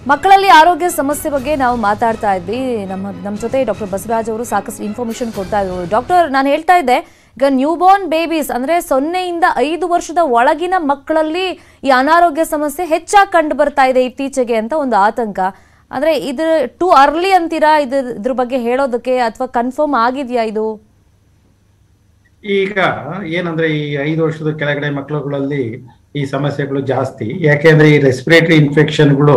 ಮಕ್ಕಳಲ್ಲಿ ಆರೋಗ್ಯ ಸಮಸ್ಯೆ ಬಗ್ಗೆ ನಾವು ಮಾತಾಡ್ತಾ ಇದ್ವಿ ನಮ್ಮ ನಮ್ಮ ಜೊತೆ ಡಾಕ್ಟರ್ ಬಸವರಾಜ್ ಅವರು ಸಾಕಷ್ಟು ಇನ್ಫಾರ್ಮೇಶನ್ ಕೊಡ್ತಾ ಇದ್ರು ಡಾಕ್ಟರ್ ನಾನು ಹೇಳ್ತಾ ಇದ್ದೆ ಈಗ ನ್ಯೂ ಬಾರ್ನ್ ಬೇಬೀಸ್ ಅಂದ್ರೆ ಸೊನ್ನೆಯಿಂದ ಐದು ವರ್ಷದ ಒಳಗಿನ ಮಕ್ಕಳಲ್ಲಿ ಈ ಅನಾರೋಗ್ಯ ಸಮಸ್ಯೆ ಹೆಚ್ಚಾಗಿ ಕಂಡು ಬರ್ತಾ ಇದೆ ಇತ್ತೀಚೆಗೆ ಅಂತ ಒಂದು ಆತಂಕ ಅಂದ್ರೆ ಇದು ಟು ಅರ್ಲಿ ಅಂತೀರಾ ಇದು ಇದ್ರ ಬಗ್ಗೆ ಹೇಳೋದಕ್ಕೆ ಅಥವಾ ಕನ್ಫರ್ಮ್ ಆಗಿದೆಯಾ ಇದು ಈಗ ಏನಂದ್ರೆ ಈ ಐದು ವರ್ಷದ ಕೆಳಗಡೆ ಮಕ್ಕಳುಗಳಲ್ಲಿ ಈ ಸಮಸ್ಯೆಗಳು ಜಾಸ್ತಿ ಯಾಕೆಂದ್ರೆ ಈ ರೆಸ್ಪಿರೇಟರಿ ಇನ್ಫೆಕ್ಷನ್ಗಳು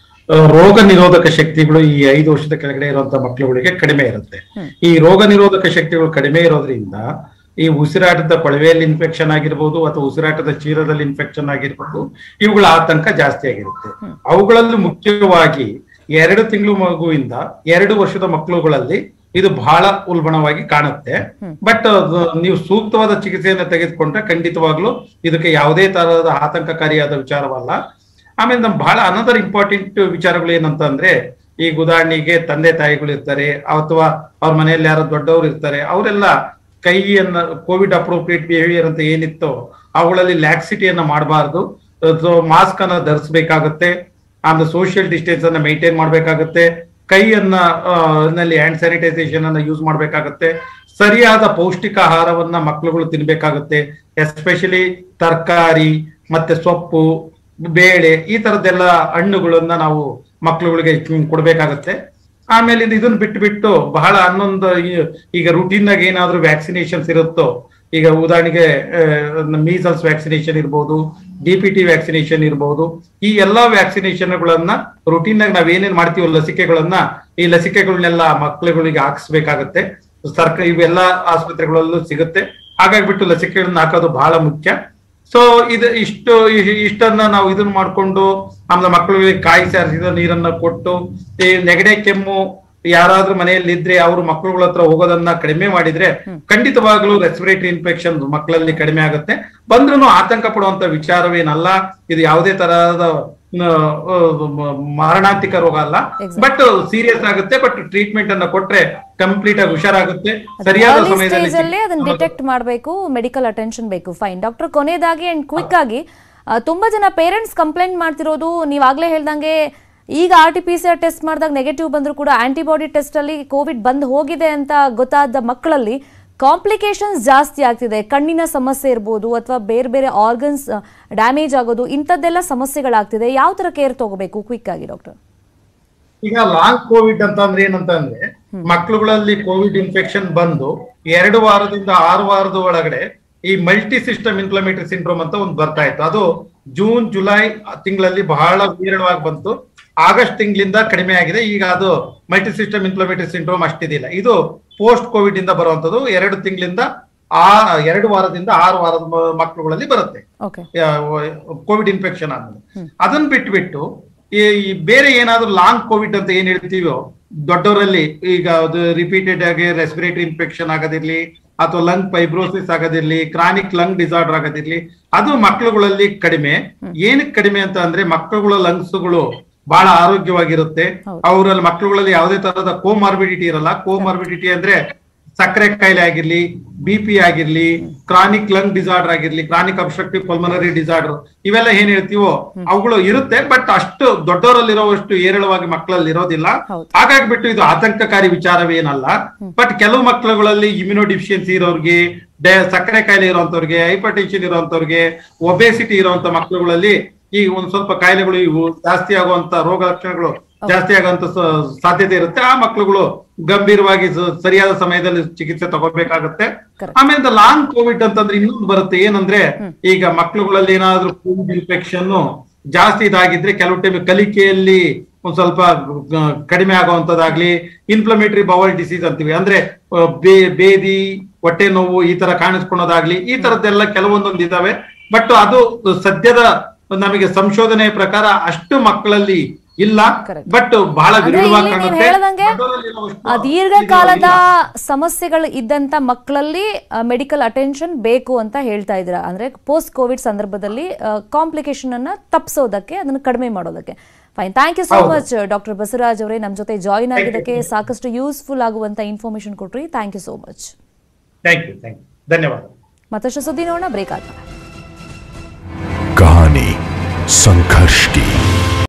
ರೋಗ ನಿರೋಧಕ ಶಕ್ತಿಗಳು ಈ ಐದು ವರ್ಷದ ಕೆಳಗಡೆ ಇರುವಂತ ಮಕ್ಕಳುಗಳಿಗೆ ಕಡಿಮೆ ಇರುತ್ತೆ ಈ ರೋಗ ನಿರೋಧಕ ಶಕ್ತಿಗಳು ಕಡಿಮೆ ಇರೋದ್ರಿಂದ ಈ ಉಸಿರಾಟದ ಕೊಳವೆಯಲ್ಲಿ ಇನ್ಫೆಕ್ಷನ್ ಆಗಿರ್ಬೋದು ಅಥವಾ ಉಸಿರಾಟದ ಚೀರದಲ್ಲಿ ಇನ್ಫೆಕ್ಷನ್ ಆಗಿರ್ಬೋದು ಇವುಗಳ ಆತಂಕ ಜಾಸ್ತಿ ಆಗಿರುತ್ತೆ ಅವುಗಳಲ್ಲಿ ಮುಖ್ಯವಾಗಿ ಎರಡು ತಿಂಗಳು ಮಗುವಿಂದ ಎರಡು ವರ್ಷದ ಮಕ್ಕಳುಗಳಲ್ಲಿ ಇದು ಬಹಳ ಉಲ್ಬಣವಾಗಿ ಕಾಣುತ್ತೆ ಬಟ್ ನೀವು ಸೂಕ್ತವಾದ ಚಿಕಿತ್ಸೆಯನ್ನು ತೆಗೆದುಕೊಂಡ್ರೆ ಖಂಡಿತವಾಗ್ಲೂ ಇದಕ್ಕೆ ಯಾವುದೇ ತರಹದ ಆತಂಕಕಾರಿಯಾದ ವಿಚಾರವಲ್ಲ ಆಮೇಲೆ ನಮ್ ಬಹಳ ಅನದರ್ ಇಂಪಾರ್ಟೆಂಟ್ ವಿಚಾರಗಳು ಏನಂತ ಅಂದ್ರೆ ಈಗ ಉದಾಹರಣೆಗೆ ತಂದೆ ತಾಯಿಗಳು ಇರ್ತಾರೆ ಅಥವಾ ಅವ್ರ ಮನೆಯಲ್ಲಿ ಯಾರೋ ದೊಡ್ಡವರು ಇರ್ತಾರೆ ಅವರೆಲ್ಲ ಕೈಯನ್ನ ಕೋವಿಡ್ ಅಪ್ರೋಪ್ರಿಯೇಟ್ ಬಿಹೇವಿಯರ್ ಅಂತ ಏನಿತ್ತೋ ಅವುಗಳಲ್ಲಿ ಲ್ಯಾಕ್ಸಿಟಿಯನ್ನ ಮಾಡಬಾರ್ದು ಮಾಸ್ಕ್ ಅನ್ನ ಧರಿಸಬೇಕಾಗುತ್ತೆ ಆಮೇಲೆ ಸೋಷಿಯಲ್ ಡಿಸ್ಟೆನ್ಸ್ ಅನ್ನ ಮೇಂಟೈನ್ ಮಾಡ್ಬೇಕಾಗತ್ತೆ ಕೈಯನ್ನ ಆ, ನಲ್ಲಿ ಹ್ಯಾಂಡ್ ಸ್ಯಾನಿಟೈಸೇಷನ್ ಅನ್ನ ಯೂಸ್ ಮಾಡ್ಬೇಕಾಗತ್ತೆ ಸರಿಯಾದ ಪೌಷ್ಟಿಕ ಆಹಾರವನ್ನ ಮಕ್ಕಳುಗಳು ತಿನ್ಬೇಕಾಗುತ್ತೆ ಎಸ್ಪೆಷಲಿ ತರಕಾರಿ ಮತ್ತೆ ಸೊಪ್ಪು ಬೇಳೆ ಈ ತರದ್ದೆಲ್ಲ ಹಣ್ಣುಗಳನ್ನ ನಾವು ಮಕ್ಕಳುಗಳಿಗೆ ಕೊಡ್ಬೇಕಾಗತ್ತೆ ಆಮೇಲೆ ಇದು- ಇದನ್ನ ಬಿಟ್ಟು ಬಿಟ್ಟು ಬಹಳ ಹನ್ನೊಂದು ಈ- ಈಗ ರುಟೀನ್ ಆಗಿ ಏನಾದ್ರೂ ವ್ಯಾಕ್ಸಿನೇಷನ್ಸ್ ಇರುತ್ತೋ ಈಗ ಉದಾಹರಣೆಗೆ ಮೀಸಲ್ಸ್ ವ್ಯಾಕ್ಸಿನೇಷನ್ ಇರ್ಬೋದು ಡಿ ಪಿ ಟಿ ವ್ಯಾಕ್ಸಿನೇಷನ್ ಇರ್ಬೋದು ಈ ಎಲ್ಲಾ ವ್ಯಾಕ್ಸಿನೇಷನ್ಗಳನ್ನ ರುಟೀನ್ ಆಗಿ ನಾವೇನೇನ್ ಮಾಡ್ತೀವೋ ಲಸಿಕೆಗಳನ್ನ ಈ ಲಸಿಕೆಗಳನ್ನೆಲ್ಲ ಮಕ್ಕಳುಗಳಿಗೆ ಹಾಕಿಸ್ಬೇಕಾಗತ್ತೆ ಸರ್ಕಾರ ಇವೆಲ್ಲ ಆಸ್ಪತ್ರೆಗಳಲ್ಲೂ ಸಿಗುತ್ತೆ ಹಾಗಾಗ್ಬಿಟ್ಟು ಲಸಿಕೆಗಳನ್ನ ಹಾಕೋದು ಬಹಳ ಮುಖ್ಯ ಸೊ ಇದು ಇಷ್ಟು ಇ- ಇಷ್ಟನ್ನ ನಾವು ಇದನ್ನ ಮಾಡ್ಕೊಂಡು ಆಮೇಲೆ ಮಕ್ಕಳಿಗೆ ಕಾಯಿಸಿ ಹರಿಸಿದ ನೀರನ್ನ ಕೊಟ್ಟು ಈ ನೆಗಡೆ ಕೆಮ್ಮು ಯಾರಾದ್ರೂ ಮನೆಯಲ್ಲಿ ಇದ್ರೆ ಅವರು ಮಕ್ಕಳುಗಳ ಹತ್ರ ಹೋಗೋದನ್ನ ಕಡಿಮೆ ಮಾಡಿದ್ರೆ ಖಂಡಿತವಾಗ್ಲೂ ರೆಸ್ಪಿರೇಟರಿ ಇನ್ಫೆಕ್ಷನ್ ಮಕ್ಕಳಲ್ಲಿ ಕಡಿಮೆ ಆಗುತ್ತೆ ಬಂದ್ರೂ ಆತಂಕ ಪಡುವಂತ ವಿಚಾರವೇನಲ್ಲ ಇದು ಯಾವುದೇ ತರಹದ ನ, ಆ, ಮ- ಮಾರಣಾಂತಿಕ ರೋಗ ಅಲ್ಲ Exactly. ಬಟ್ ಸೀರಿಯಸ್ ಆಗುತ್ತೆ ಬಟ್ ಟ್ರೀಟ್ಮೆಂಟ್ ಅನ್ನ ಕೊಟ್ರೆ ಕಂಪ್ಲೀಟ್ ಆಗಿ ಹುಷಾರಾಗುತ್ತೆ ಸರಿಯಾದ ಸ್ಟೇಜ್ ಸಮಯದಲ್ಲಿ ಅಲ್ಲೇ ಅದನ್ನ ಡಿಟೆಕ್ಟ್ ಮಾಡಬೇಕು ಮೆಡಿಕಲ್ ಅಟೆನ್ಷನ್ ಬೇಕು ಫೈನ್ ಡಾಕ್ಟರ್ ಕೊನೆಯದಾಗಿ ಅಂಡ್ ಕ್ವಿಕ್ ಆಗಿ ಆ, ತುಂಬಾ ಜನ ಪೇರೆಂಟ್ಸ್ ಕಂಪ್ಲೇಂಟ್ ಮಾಡ್ತಿರೋದು ನೀವಾಗ್ಲೇ ಹೇಳ್ದಂಗೆ ಈಗ R T P C R test ಮಾಡಿದಾಗ ನೆಗೆಟಿವ್ ಬಂದ್ರು ಕೂಡ ಆಂಟಿಬಾಡಿ ಟೆಸ್ಟ್ ಅಲ್ಲಿ ಕೋವಿಡ್ ಬಂದ್ ಹೋಗಿದೆ ಅಂತ ಗೊತ್ತಾದ ಮಕ್ಕಳಲ್ಲಿ ಕಾಂಪ್ಲಿಕೇಶನ್ಸ್ ಜಾಸ್ತಿ ಆಗ್ತಿದೆ ಕಣ್ಣಿನ ಸಮಸ್ಯೆ ಇರ್ಬೋದು ಅಥವಾ ಬೇರೆ ಬೇರೆ ಆರ್ಗನ್ಸ್ ಡ್ಯಾಮೇಜ್ ಆಗೋದು ಇಂಥದ್ದೆಲ್ಲ ಸಮಸ್ಯೆಗಳಾಗ್ತಿದೆ ಯಾವ ತರ ಕೇರ್ ತಗೋಬೇಕು ಕ್ವಿಕ್ ಆಗಿ ಡಾಕ್ಟರ್ ಈಗ ಲಾಂಗ್ ಕೋವಿಡ್ ಅಂತ ಅಂದ್ರೆ ಏನಂತ ಅಂದ್ರೆ ಮಕ್ಕಳುಗಳಲ್ಲಿ ಕೋವಿಡ್ ಇನ್ಫೆಕ್ಷನ್ ಬಂದು ಎರಡು ವಾರದಿಂದ ಆರು ವಾರದ ಒಳಗಡೆ ಈ ಮಲ್ಟಿ ಸಿಸ್ಟಮ್ ಇನ್ಫ್ಲಮೇಟರಿ ಸಿಂಡ್ರೋಮ್ ಅಂತ ಒಂದು ಬರ್ತಾ ಇತ್ತು ಅದು ಜೂನ್ ಜುಲೈ ತಿಂಗಳಲ್ಲಿ ಬಹಳ ವಿರಳವಾಗಿ ಬಂತು ಆಗಸ್ಟ್ ತಿಂಗಳಿಂದ ಕಡಿಮೆ ಆಗಿದೆ ಈಗ ಅದು ಮಲ್ಟಿ ಸಿಸ್ಟಮ್ ಇನ್ಫ್ಲಮೇಟರಿ ಸಿಂಡ್ರೋಮ್ ಅಷ್ಟಿದಿಲ್ಲ ಇದು ಪೋಸ್ಟ್ ಕೋವಿಡ್ ಇಂದ ಬರುವಂತದ್ದು ಎರಡು ತಿಂಗಳಿಂದ ಆ ಎರಡು ವಾರದಿಂದ ಆರು ವಾರದ ಮ- ಮಕ್ಕಳುಗಳಲ್ಲಿ ಬರುತ್ತೆ ಓಕೆ ಕೋವಿಡ್ ಇನ್ಫೆಕ್ಷನ್ ಆದ್ಮೇಲೆ ಅದನ್ನ ಬಿಟ್ಬಿಟ್ಟು ಈ ಈ ಬೇರೆ ಏನಾದ್ರೂ ಲಾಂಗ್ ಕೋವಿಡ್ ಅಂತ ಏನ್ ಹೇಳ್ತೀವೋ ದೊಡ್ಡವರಲ್ಲಿ ಈಗ ಅದು ರಿಪೀಟೆಡ್ ಆಗಿ ರೆಸ್ಪಿರೇಟರಿ ಇನ್ಫೆಕ್ಷನ್ ಆಗೋದಿರ್ಲಿ ಅಥವಾ ಲಂಗ್ ಫೈಬ್ರೋಸಿಸ್ ಆಗೋದಿರ್ಲಿ ಕ್ರಾನಿಕ್ ಲಂಗ್ ಡಿಸಾರ್ಡರ್ ಆಗೋದಿರ್ಲಿ ಅದು ಮಕ್ಕಳುಗಳಲ್ಲಿ ಕಡಿಮೆ ಏನಕ್ಕೆ ಕಡಿಮೆ ಅಂತ ಅಂದ್ರೆ ಮಕ್ಕಳುಗಳ ಲಂಗ್ಸ್ಗಳು ಬಹಳ ಆರೋಗ್ಯವಾಗಿರುತ್ತೆ ಹೌದು. ಅವರಲ್ಲಿ ಮಕ್ಕಳುಗಳಲ್ಲಿ ಯಾವುದೇ ತರಹದ ಕೋಮಾರ್ಬಿಡಿಟಿ ಇರಲ್ಲ ಕೋಮಾರ್ಬಿಡಿಟಿ ಅಂದ್ರೆ ಸಕ್ಕರೆ ಕಾಯಿಲೆ ಆಗಿರ್ಲಿ ಬಿ ಪಿ ಆಗಿರ್ಲಿ ಕ್ರಾನಿಕ್ ಲಂಗ್ ಡಿಸಾರ್ಡರ್ ಆಗಿರ್ಲಿ ಕ್ರಾನಿಕ್ ಅಬ್ಸ್ಟ್ರಕ್ಟಿವ್ ಪಲ್ಮನರಿ ಡಿಸಾರ್ಡರ್ ಇವೆಲ್ಲ ಏನ್ ಹೇಳ್ತೀವೋ ಅವುಗಳು ಇರುತ್ತೆ ಬಟ್ ಅಷ್ಟು ದೊಡ್ಡವರಲ್ಲಿರೋವಷ್ಟು ಏರಳವಾಗಿ ಮಕ್ಕಳಲ್ಲಿ ಇರೋದಿಲ್ಲ ಹೌದು. ಹಾಗಾಗ್ಬಿಟ್ಟು ಇದು ಆತಂಕಕಾರಿ ವಿಚಾರವೇನಲ್ಲ ಬಟ್ ಕೆಲವು ಮಕ್ಕಳುಗಳಲ್ಲಿ ಇಮ್ಯುನೋ ಡಿಫಿಷಿಯನ್ಸಿ ಇರೋರ್ಗೆ ಡೆ- ಸಕ್ಕರೆ ಕಾಯಿಲೆ ಇರುವಂತವ್ರಿಗೆ ಹೈಪರ್ ಟೆನ್ಷನ್ ಇರುವಂತವ್ರಿಗೆ ಒಬೆಸಿಟಿ ಇರುವಂತ ಮಕ್ಕಳುಗಳಲ್ಲಿ ಈ ಒಂದ್ ಸ್ವಲ್ಪ ಕಾಯಿಲೆಗಳು ಇವು ಜಾಸ್ತಿ ಆಗುವಂತ ರೋಗ ಲಕ್ಷಣಗಳು ಜಾಸ್ತಿ ಆಗುವಂತ ಸ- ಸಾಧ್ಯತೆ ಇರುತ್ತೆ ಆ ಮಕ್ಕಳುಗಳು ಗಂಭೀರವಾಗಿ ಸ- ಸರಿಯಾದ ಸಮಯದಲ್ಲಿ ಚಿಕಿತ್ಸೆ ತಗೋಬೇಕಾಗುತ್ತೆ Correct. ಆಮೇಲೆ ಲಾಂಗ್ ಕೋವಿಡ್ ಅಂತಂದ್ರೆ ಇನ್ನೊಂದು ಬರುತ್ತೆ ಏನಂದ್ರೆ ಈಗ ಮಕ್ಕಳುಗಳಲ್ಲಿ ಏನಾದ್ರೂ ಕೋವಿಡ್ ಇನ್ಫೆಕ್ಷನ್ ಜಾಸ್ತಿ ಇದಾಗಿದ್ರೆ ಕೆಲವು ಟೈಮ್ ಕಲಿಕೆಯಲ್ಲಿ ಒಂದ್ ಸ್ವಲ್ಪ ಗ- ಕಡಿಮೆ ಆಗುವಂತದ್ದಾಗ್ಲಿ ಇನ್ಫ್ಲಮೇಟರಿ ಬವಲ್ ಡಿಸೀಸ್ ಅಂತೀವಿ ಅಂದ್ರೆ ಆ, ಬೇ- ಬೇದಿ ಹೊಟ್ಟೆ ನೋವು ಈ ತರ ಕಾಣಿಸ್ಕೊಳೋದಾಗ್ಲಿ ಈ ತರದ್ದೆಲ್ಲ ಕೆಲವೊಂದೊಂದು ಇದಾವೆ ಬಟ್ ಅದು ಸದ್ಯದ ನಮಗೆ ಸಂಶೋಧನೆಯ ಪ್ರಕಾರ ಅಷ್ಟು ಮಕ್ಕಳಲ್ಲಿ ಇಲ್ಲ Correct. ಬಟ್ ಬಹಳ ಅಂದ್ರೆ ವಿರಳವಾಗಿ ಇಲ್ಲಿ ನೀವು ಕಾಣುತ್ತೆ ಹೇಳ್ದಂಗೆ ದೊಡ್ಡವರಲ್ಲಿರುವಷ್ಟು ಆ ದೀರ್ಘಕಾಲದ ಇದು ಸಮಸ್ಯೆಗಳು ಇದ್ದಂತ ಮಕ್ಕಳಲ್ಲಿ ಮೆಡಿಕಲ್ ಅಟೆನ್ಷನ್ ಬೇಕು ಅಂತ ಹೇಳ್ತಾ ಇದ್ದೀರಾ ಅಂದ್ರೆ ಪೋಸ್ಟ್ ಕೋವಿಡ್ ಸಂದರ್ಭದಲ್ಲಿ ಕಾಂಪ್ಲಿಕೇಶನ್ ಅನ್ನ ತಪ್ಪಿಸೋದಕ್ಕೆ ಅದನ್ನ ಕಡಿಮೆ ಮಾಡೋದಕ್ಕೆ ಫೈನ್ ಥ್ಯಾಂಕ್ ಯು ಸೋ ಹೌದು. ಮಚ್ ಡಾಕ್ಟರ್ ಬಸವರಾಜ್ ಅವರೇ ನಮ್ಮ ಜೊತೆ ಜಾಯಿನ್ Thank you. ಆಗಿದ್ದಕ್ಕೆ ಸಾಕಷ್ಟು ಯೂಸ್ಫುಲ್ ಆಗುವಂತ ಇನ್ಫಾರ್ಮೇಶನ್ ಕೊಟ್ರಿ thank you so much thank you thank you ಧನ್ಯವಾದ ಮತ್ತಷ್ಟು ಸುದ್ದಿ ನೋಡೋಣ ಬ್ರೇಕ್ ಆದ್ಮೇಲೆ कहानी संघर्ष की